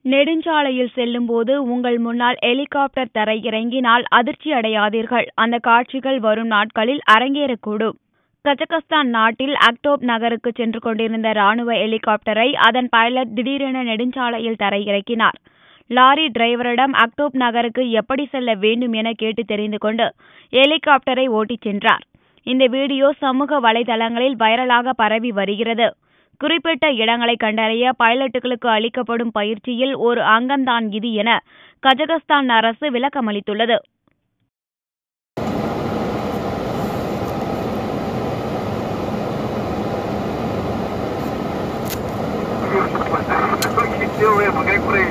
நெடுஞ்சாலையில் செல்லும்போது உங்கள் முன்னால் ஹெலிகாப்டர் தரையிறங்கினால் அதிர்ச்சியடையாதீர்கள் அந்த காட்சிகள் வரும் நாட்களில் அரங்கேறக்கூடும் கஜகஸ்தான் நாட்டில் அக்டோப் நகருக்கு சென்று கொண்டிருந்த ராணுவ ஹெலிகாப்டரை அதன் பைலட் திடீரென நெடுஞ்சாலையில் தரையிறக்கினார் லாரி டிரைவரிடம் அக்டோப் நகருக்கு எப்படி செல்ல வேண்டும் என கேட்டு தெரிந்து கொண்டு ஹெலிகாப்டரை ஓட்டிச் சென்றார் இந்த வீடியோ சமூக வலைதளங்களில் வைரலாக பரவி வருகிறது குறிப்பிட்ட இடங்களை கண்டறிய பைலட்டுகளுக்கு அளிக்கப்படும் பயிற்சியில் ஒரு அங்கம்தான் இது என கஜகஸ்தான் அரசு விளக்கமளித்துள்ளது Какие делаем, как